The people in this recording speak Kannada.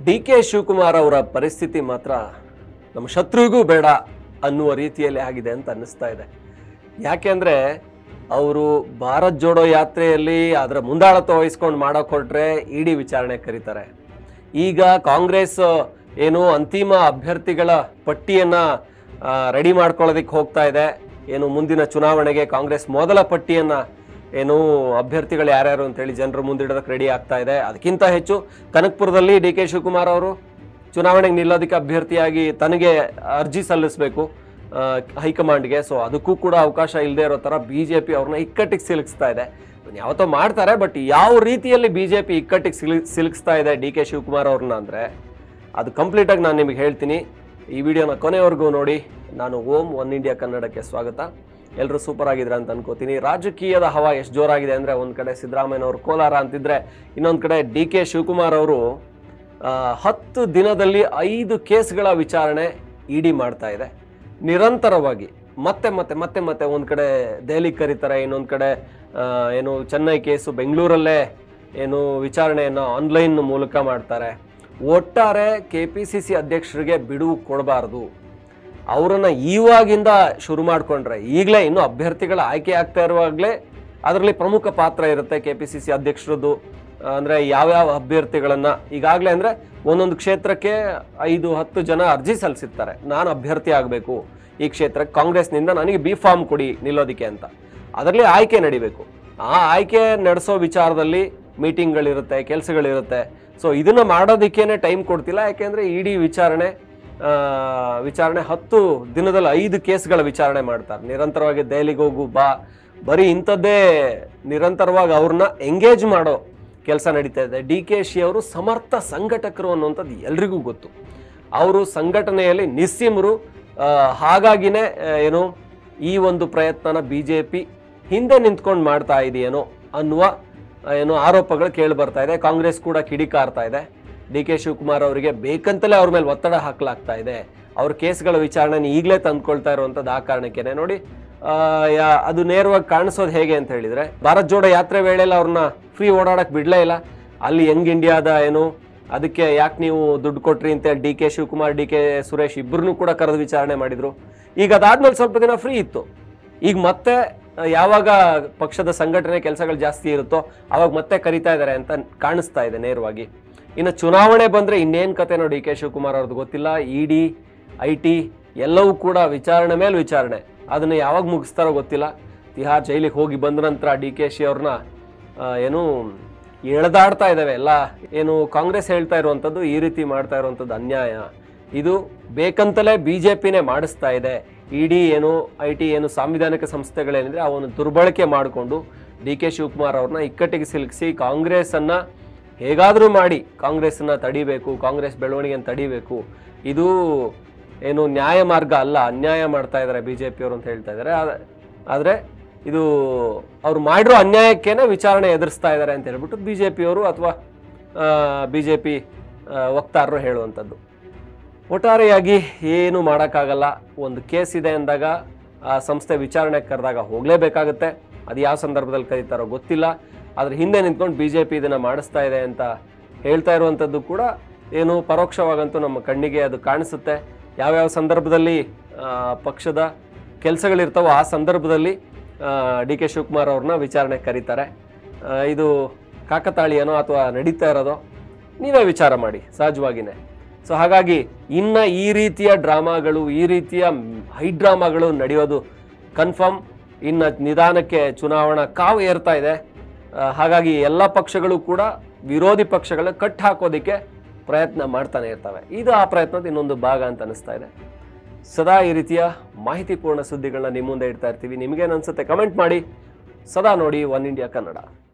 ಡಿ ಕೆ ಶಿವಕುಮಾರ್ ಅವರ ಪರಿಸ್ಥಿತಿ ಮಾತ್ರ ನಮ್ಮ ಶತ್ರುವಿಗೂ ಬೇಡ ಅನ್ನುವ ರೀತಿಯಲ್ಲಿ ಆಗಿದೆ ಅಂತ ಅನ್ನಿಸ್ತಾ ಇದೆ ಯಾಕೆಂದ್ರೆ ಅವರು ಭಾರತ್ ಜೋಡೋ ಯಾತ್ರೆಯಲ್ಲಿ ಅದರ ಮುಂದಾಳತ್ವ ವಹಿಸ್ಕೊಂಡು ಮಾಡೋಕೆ ಹೊರಟ್ರೆ ಇಡಿ ವಿಚಾರಣೆ ಕರೀತಾರೆ ಈಗ ಕಾಂಗ್ರೆಸ್ ಏನು ಅಂತಿಮ ಅಭ್ಯರ್ಥಿಗಳ ಪಟ್ಟಿಯನ್ನ ರೆಡಿ ಮಾಡ್ಕೊಳ್ಳೋದಕ್ಕೆ ಹೋಗ್ತಾ ಇದೆ ಏನು ಮುಂದಿನ ಚುನಾವಣೆಗೆ ಕಾಂಗ್ರೆಸ್ ಮೊದಲ ಪಟ್ಟಿಯನ್ನ ಏನು ಅಭ್ಯರ್ಥಿಗಳು ಯಾರ್ಯಾರು ಅಂತೇಳಿ ಜನರ ಮುಂದಿಡೋದಕ್ಕೆ ರೆಡಿ ಆಗ್ತಾ ಇದೆ ಅದಕ್ಕಿಂತ ಹೆಚ್ಚು ಕನಕ್ಪುರದಲ್ಲಿ ಡಿ ಕೆ ಶಿವಕುಮಾರ್ ಅವರು ಚುನಾವಣೆಗೆ ನಿಲ್ಲೋದಕ್ಕೆ ಅಭ್ಯರ್ಥಿಯಾಗಿ ತನಗೆ ಅರ್ಜಿ ಸಲ್ಲಿಸಬೇಕು ಹೈಕಮಾಂಡ್ಗೆ ಸೊ ಅದಕ್ಕೂ ಕೂಡ ಅವಕಾಶ ಇಲ್ಲದೆ ಇರೋ ಥರ ಬಿ ಜೆ ಪಿ ಅವ್ರನ್ನ ಇಕ್ಕಟ್ಟಿಗೆ ಸಿಲುಕಿಸ್ತಾ ಇದೆ ಇವ್ನ್ ಯಾವತ್ತೋ ಮಾಡ್ತಾರೆ ಬಟ್ ಯಾವ ರೀತಿಯಲ್ಲಿ ಬಿ ಜೆ ಪಿ ಇಕ್ಕಟ್ಟಿಗೆ ಸಿಲು ಸಿಲುಕಿಸ್ತಾ ಇದೆ ಡಿ ಕೆ ಶಿವಕುಮಾರ್ ಅವ್ರನ್ನ ಅಂದರೆ ಅದು ಕಂಪ್ಲೀಟಾಗಿ ನಾನು ನಿಮಗೆ ಹೇಳ್ತೀನಿ ಈ ವಿಡಿಯೋನ ಕೊನೆವರೆಗೂ ನೋಡಿ ನಾನು ಓಂ ಒನ್ ಇಂಡಿಯಾ ಕನ್ನಡಕ್ಕೆ ಸ್ವಾಗತ ಎಲ್ಲರೂ ಸೂಪರ್ ಆಗಿದ್ರ ಅಂತ ಅನ್ಕೋತೀನಿ ರಾಜಕೀಯದ ಹವಾ ಎಷ್ಟು ಜೋರಾಗಿದೆ ಅಂದರೆ ಒಂದು ಕಡೆ ಸಿದ್ದರಾಮಯ್ಯನವರು ಕೋಲಾರ ಅಂತಿದ್ರೆ ಇನ್ನೊಂದು ಕಡೆ ಡಿ ಕೆ ಶಿವಕುಮಾರ್ ಅವರು ಆ, ಹತ್ತು ದಿನದಲ್ಲಿ ಐದು ಕೇಸ್ಗಳ ವಿಚಾರಣೆ ಇಡಿ ಮಾಡ್ತಾ ಇದೆ ನಿರಂತರವಾಗಿ ಮತ್ತೆ ಮತ್ತೆ ಮತ್ತೆ ಮತ್ತೆ ಒಂದು ಕಡೆ ದೆಹಲಿಗೆ ಕರೀತಾರೆ ಇನ್ನೊಂದು ಕಡೆ ಆ, ಏನು ಚೆನ್ನೈ ಕೇಸು ಬೆಂಗಳೂರಲ್ಲೇ ಏನು ವಿಚಾರಣೆಯನ್ನು ಆನ್ಲೈನ್ ಮೂಲಕ ಮಾಡ್ತಾರೆ ಒಟ್ಟಾರೆ ಕೆ ಪಿ ಸಿ ಸಿ ಅಧ್ಯಕ್ಷರಿಗೆ ಬಿಡುವು ಕೊಡಬಾರ್ದು ಅವರನ್ನ ಇವಾಗಿಂದ ಶುರು ಮಾಡಿಕೊಂಡ್ರೆ ಈಗಲೇ ಇನ್ನು ಅಭ್ಯರ್ಥಿಗಳ ಆಯ್ಕೆ ಆಗ್ತಾ ಇರುವಾಗಲೇ ಅದರಲ್ಲಿ ಪ್ರಮುಖ ಪಾತ್ರ ಇರುತ್ತೆ ಕೆ ಪಿ ಸಿ ಸಿ ಅಧ್ಯಕ್ಷರದ್ದು ಅಂದರೆ ಯಾವ್ಯಾವ ಅಭ್ಯರ್ಥಿಗಳನ್ನು ಈಗಾಗಲೇ ಅಂದರೆ ಒಂದೊಂದು ಕ್ಷೇತ್ರಕ್ಕೆ ಐದು ಹತ್ತು ಜನ ಅರ್ಜಿ ಸಲ್ಲಿಸಿರ್ತಾರೆ ನಾನು ಅಭ್ಯರ್ಥಿ ಆಗಬೇಕು ಈ ಕ್ಷೇತ್ರಕ್ಕೆ ಕಾಂಗ್ರೆಸ್ನಿಂದ ನನಗೆ ಬಿ ಫಾರ್ಮ್ ಕೊಡಿ ನಿಲ್ಲೋದಕ್ಕೆ ಅಂತ ಅದರಲ್ಲಿ ಆಯ್ಕೆ ನಡಿಬೇಕು ಆ ಆಯ್ಕೆ ನಡೆಸೋ ವಿಚಾರದಲ್ಲಿ ಮೀಟಿಂಗ್ಗಳಿರುತ್ತೆ ಕೆಲಸಗಳಿರುತ್ತೆ ಸೊ ಇದನ್ನು ಮಾಡೋದಕ್ಕೇನೆ ಟೈಮ್ ಕೊಡ್ತಿಲ್ಲ ಯಾಕೆಂದರೆ ಇಡೀ ವಿಚಾರಣೆ ಆ, ವಿಚಾರಣೆ ಹತ್ತು ದಿನದಲ್ಲಿ ಐದು ಕೇಸ್ಗಳ ವಿಚಾರಣೆ ಮಾಡ್ತಾರೆ ನಿರಂತರವಾಗಿ ದೆಹಲಿಗೆ ಹೋಗು ಬಾ ಬರೀ ಇಂಥದ್ದೇ ನಿರಂತರವಾಗಿ ಅವ್ರನ್ನ ಎಂಗೇಜ್ ಮಾಡೋ ಕೆಲಸ ನಡೀತಾ ಇದೆ ಡಿ ಕೆ ಶಿ ಅವರು ಸಮರ್ಥ ಸಂಘಟಕರು ಅನ್ನುವಂಥದ್ದು ಎಲ್ರಿಗೂ ಗೊತ್ತು ಅವರು ಸಂಘಟನೆಯಲ್ಲಿ ನಿಸ್ಸೀಮರು ಆ, ಹಾಗಾಗಿನೇ ಆ, ಏನು ಈ ಒಂದು ಪ್ರಯತ್ನನ ಬಿ ಜೆ ಪಿ ಹಿಂದೆ ನಿಂತ್ಕೊಂಡು ಮಾಡ್ತಾ ಇದೆಯೇನೋ ಅನ್ನುವ ಆ, ಏನು ಆರೋಪಗಳು ಕೇಳಿ ಬರ್ತಾ ಇದೆ ಕಾಂಗ್ರೆಸ್ ಕೂಡ ಕಿಡಿಕಾರ್ತಾ ಇದೆ ಡಿ ಕೆ ಶಿವಕುಮಾರ್ ಅವರಿಗೆ ಬೇಕಂತಲೇ ಅವ್ರ ಮೇಲೆ ಒತ್ತಡ ಹಾಕಲಾಗ್ತಾ ಇದೆ ಅವ್ರ ಕೇಸ್ಗಳ ವಿಚಾರಣೆ ಈಗಲೇ ತಂದ್ಕೊಳ್ತಾ ಇರುವಂಥದ್ದು ಆ ಕಾರಣಕ್ಕೇನೆ ನೋಡಿ ಆ, ಯಾ- ಅದು ನೇರವಾಗಿ ಕಾಣಿಸೋದು ಹೇಗೆ ಅಂತ ಹೇಳಿದ್ರೆ ಭಾರತ್ ಜೋಡೋ ಯಾತ್ರೆ ವೇಳೆಯಲ್ಲಿ ಅವ್ರನ್ನ ಫ್ರೀ ಓಡಾಡಕ್ ಬಿಡ್ಲೇ ಇಲ್ಲ ಅಲ್ಲಿ ಯಂಗ್ ಇಂಡಿಯಾದ ಏನು ಅದಕ್ಕೆ ಯಾಕೆ ನೀವು ದುಡ್ಡು ಕೊಟ್ರಿ ಅಂತ D K Shivakumar D K Suresh ಇಬ್ಬರನ್ನೂ ಕೂಡ ಕರೆದು ವಿಚಾರಣೆ ಮಾಡಿದ್ರು ಈಗ ಅದಾದ್ಮೇಲೆ ಸ್ವಲ್ಪ ದಿನ ಫ್ರೀ ಇತ್ತು ಈಗ ಮತ್ತೆ ಆ, ಯಾವಾಗ ಪಕ್ಷದ ಸಂಘಟನೆ ಕೆಲಸಗಳು ಜಾಸ್ತಿ ಇರುತ್ತೋ ಅವಾಗ ಮತ್ತೆ ಕರಿತಾ ಇದ್ದಾರೆ ಅಂತ ಕಾಣಿಸ್ತಾ ಇದೆ ನೇರವಾಗಿ ಇನ್ನು ಚುನಾವಣೆ ಬಂದ್ರೆ ಇನ್ನೇನ್ ಕತೆ ಡಿ ಕೆ ಶಿವಕುಮಾರ್ ಅವ್ರದ್ದು ಗೊತ್ತಿಲ್ಲ ಇ ಡಿ ಐ ಟಿ ಎಲ್ಲವೂ ಕೂಡ ವಿಚಾರಣೆ ಮೇಲೆ ವಿಚಾರಣೆ ಅದನ್ನ ಯಾವಾಗ ಮುಗಿಸ್ತಾರೋ ಗೊತ್ತಿಲ್ಲ ತಿಹಾರ್ ಜೈಲಿಗೆ ಹೋಗಿ ಬಂದ ನಂತರ ಡಿ ಕೆ ಶಿ ಅವ್ರನ್ನ ಆ, ಏನು ಎಳೆದಾಡ್ತಾ ಇದ್ದಾವೆ ಎಲ್ಲ ಏನು ಕಾಂಗ್ರೆಸ್ ಹೇಳ್ತಾ ಇರುವಂಥದ್ದು ಈ ರೀತಿ ಮಾಡ್ತಾ ಇರುವಂಥದ್ದು ಅನ್ಯಾಯ ಇದು ಬೇಕಂತಲೇ ಬಿ ಜೆ ಪಿನೇ ಮಾಡಿಸ್ತಾ ಇದೆ ಇಡಿ ಏನು ಐ ಟಿ ಏನು ಸಾಂವಿಧಾನಿಕ ಸಂಸ್ಥೆಗಳೇನಿದ್ರೆ ಅವನ್ನು ದುರ್ಬಳಕೆ ಮಾಡಿಕೊಂಡು ಡಿ ಕೆ ಶಿವಕುಮಾರ್ ಅವ್ರನ್ನ ಇಕ್ಕಟ್ಟಿಗೆ ಸಿಲುಕಿಸಿ ಕಾಂಗ್ರೆಸ್ಸನ್ನ ಹೇಗಾದರೂ ಮಾಡಿ ಕಾಂಗ್ರೆಸ್ಸನ್ನ ತಡಿಬೇಕು ಕಾಂಗ್ರೆಸ್ ಬೆಳವಣಿಗೆಯನ್ನು ತಡಿಬೇಕು ಇದು ಏನು ನ್ಯಾಯ ಮಾರ್ಗ ಅಲ್ಲ ಅನ್ಯಾಯ ಮಾಡ್ತಾ ಇದ್ದಾರೆ ಬಿ ಜೆ ಪಿಯವರು ಅಂತ ಹೇಳ್ತಾ ಇದ್ದಾರೆ ಆದರೆ ಇದು ಅವ್ರು ಮಾಡಿರೋ ಅನ್ಯಾಯಕ್ಕೇನೆ ವಿಚಾರಣೆ ಎದುರಿಸ್ತಾ ಇದ್ದಾರೆ ಅಂತ ಹೇಳ್ಬಿಟ್ಟು ಬಿ ಜೆ ಪಿಯವರು ಅಥವಾ ಬಿ ಜೆ ಪಿ ವಕ್ತಾರರು ಹೇಳುವಂಥದ್ದು ಒಟ್ಟಾರೆಯಾಗಿ ಏನು ಮಾಡೋಕ್ಕಾಗಲ್ಲ ಒಂದು ಕೇಸ್ ಇದೆ ಅಂದಾಗ ಆ ಸಂಸ್ಥೆ ವಿಚಾರಣೆ ಕರೆದಾಗ ಹೋಗಲೇಬೇಕಾಗುತ್ತೆ ಅದು ಯಾವ ಸಂದರ್ಭದಲ್ಲಿ ಕರೀತಾರೋ ಗೊತ್ತಿಲ್ಲ ಅದ್ರ ಹಿಂದೆ ನಿಂತ್ಕೊಂಡು ಬಿ ಜೆ ಪಿ ಇದನ್ನು ಮಾಡಿಸ್ತಾ ಇದೆ ಅಂತ ಹೇಳ್ತಾ ಇರುವಂಥದ್ದು ಕೂಡ ಏನು ಪರೋಕ್ಷವಾಗಂತೂ ನಮ್ಮ ಕಣ್ಣಿಗೆ ಅದು ಕಾಣಿಸುತ್ತೆ ಯಾವ್ಯಾವ ಸಂದರ್ಭದಲ್ಲಿ ಆ, ಪಕ್ಷದ ಕೆಲಸಗಳಿರ್ತಾವೋ ಆ ಸಂದರ್ಭದಲ್ಲಿ ಡಿ ಕೆ ಶಿವಕುಮಾರ್ ಅವ್ರನ್ನ ವಿಚಾರಣೆ ಕರೀತಾರೆ ಆ, ಇದು ಕಾಕತಾಳೀಯನೋ ಅಥವಾ ನಡೀತಾ ಇರೋದೋ ನೀವೇ ವಿಚಾರ ಮಾಡಿ ಸಹಜವಾಗಿನೇ ಸೊ ಹಾಗಾಗಿ ಇನ್ನ ಈ ರೀತಿಯ ಡ್ರಾಮಾಗಳು ಈ ರೀತಿಯ ಹೈ ಡ್ರಾಮಾಗಳು ನಡೆಯೋದು ಕನ್ಫರ್ಮ್ ಇನ್ನ ನಿಧಾನಕ್ಕೆ ಚುನಾವಣಾ ಕಾವು ಏರ್ತಾ ಇದೆ ಆ, ಹಾಗಾಗಿ ಎಲ್ಲ ಪಕ್ಷಗಳು ಕೂಡ ವಿರೋಧಿ ಪಕ್ಷಗಳ ಕಟ್ ಹಾಕೋದಿಕ್ಕೆ ಪ್ರಯತ್ನ ಮಾಡ್ತಾನೆ ಇರ್ತವೆ ಇದು ಆ ಪ್ರಯತ್ನದ ಇನ್ನೊಂದು ಭಾಗ ಅಂತ ಅನಿಸ್ತಾ ಇದೆ ಸದಾ ಈ ರೀತಿಯ ಮಾಹಿತಿಪೂರ್ಣ ಸುದ್ದಿಗಳನ್ನ ನಿಮ್ಮ ಮುಂದೆ ಇಡ್ತಾ ಇರ್ತೀವಿ ನಿಮಗೇನು ಅನ್ಸುತ್ತೆ ಕಮೆಂಟ್ ಮಾಡಿ ಸದಾ ನೋಡಿ ಒನ್ ಇಂಡಿಯಾ ಕನ್ನಡ